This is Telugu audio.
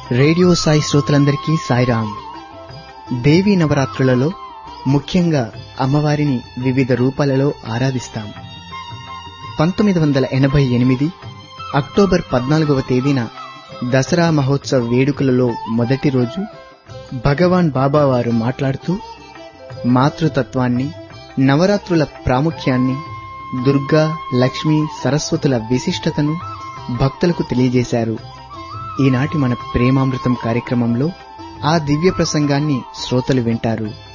రేడియో సాయి శ్రోతలందరికీ సాయిరాం దేవీ నవరాత్రులలో ముఖ్యంగా అమ్మవారిని వివిధ రూపాలలో ఆరాధిస్తాం పంతొమ్మిది వందల ఎనభై ఎనిమిది అక్టోబర్ పద్నాలుగవ తేదీన దసరా మహోత్సవ వేడుకలలో మొదటి రోజు భగవాన్ బాబా వారు మాట్లాడుతూ మాతృతత్వాన్ని నవరాత్రుల ప్రాముఖ్యాన్ని దుర్గా లక్ష్మి సరస్వతుల విశిష్టతను భక్తులకు తెలియజేశారు ఈనాటి మన ప్రేమామృతం కార్యక్రమంలో ఆ దివ్య ప్రసంగాన్ని శ్రోతలు వింటారు